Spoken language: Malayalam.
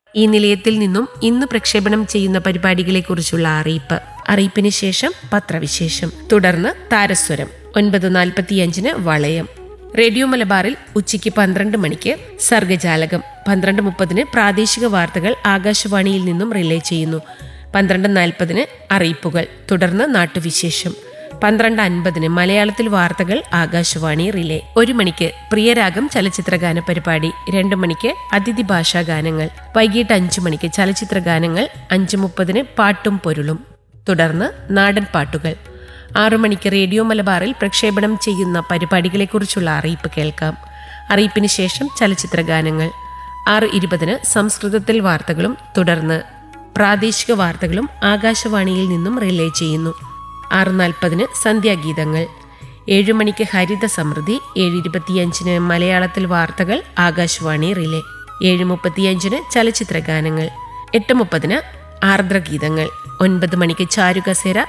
ഈ നിലയത്തിൽ നിന്നും ഇന്ന് പ്രക്ഷേപണം ചെയ്യുന്ന പരിപാടികളെക്കുറിച്ചുള്ള അറിയിപ്പ് അറിയിപ്പിന് ശേഷം പത്രവിശേഷം തുടർന്ന് താരസ്വരം ഒൻപത് നാൽപ്പത്തിയഞ്ചിന് വളയം റേഡിയോ മലബാറിൽ ഉച്ചയ്ക്ക് പന്ത്രണ്ട് മണിക്ക് സർഗജാലകം പന്ത്രണ്ട് മുപ്പതിന് പ്രാദേശിക വാർത്തകൾ ആകാശവാണിയിൽ നിന്നും റിലേ ചെയ്യുന്നു പന്ത്രണ്ട് നാൽപ്പതിന് അറിയിപ്പുകൾ തുടർന്ന് നാട്ടുവിശേഷം പന്ത്രണ്ട് അൻപതിന് മലയാളത്തിൽ വാർത്തകൾ ആകാശവാണി റിലേ ഒരു മണിക്ക് പ്രിയരാഗം ചലച്ചിത്രഗാന പരിപാടി രണ്ട് മണിക്ക് അതിഥി ഭാഷാ ഗാനങ്ങൾ വൈകിട്ട് അഞ്ചു മണിക്ക് ചലച്ചിത്ര ഗാനങ്ങൾ അഞ്ചു മുപ്പതിന് പാട്ടും പൊരുളും തുടർന്ന് നാടൻ പാട്ടുകൾ ആറു മണിക്ക് റേഡിയോ മലബാറിൽ പ്രക്ഷേപണം ചെയ്യുന്ന പരിപാടികളെക്കുറിച്ചുള്ള അറിയിപ്പ് കേൾക്കാം അറിയിപ്പിന് ശേഷം ചലച്ചിത്ര ഗാനങ്ങൾ ആറ് ഇരുപതിന് സംസ്കൃതത്തിൽ വാർത്തകളും തുടർന്ന് പ്രാദേശിക വാർത്തകളും ആകാശവാണിയിൽ നിന്നും റിലേ ചെയ്യുന്നു ആറ് നാൽപ്പതിന് സന്ധ്യാഗീതങ്ങൾ ഏഴു മണിക്ക് ഹരിത സമൃദ്ധി ഏഴ് ഇരുപത്തിയഞ്ചിന് മലയാളത്തിൽ വാർത്തകൾ ആകാശവാണി റിലേ ഏഴ് മുപ്പത്തിയഞ്ചിന് ചലച്ചിത്ര ഗാനങ്ങൾ എട്ട് മുപ്പതിന് ആർദ്രഗീതങ്ങൾ ഒൻപത് മണിക്ക് ചാരുകസേര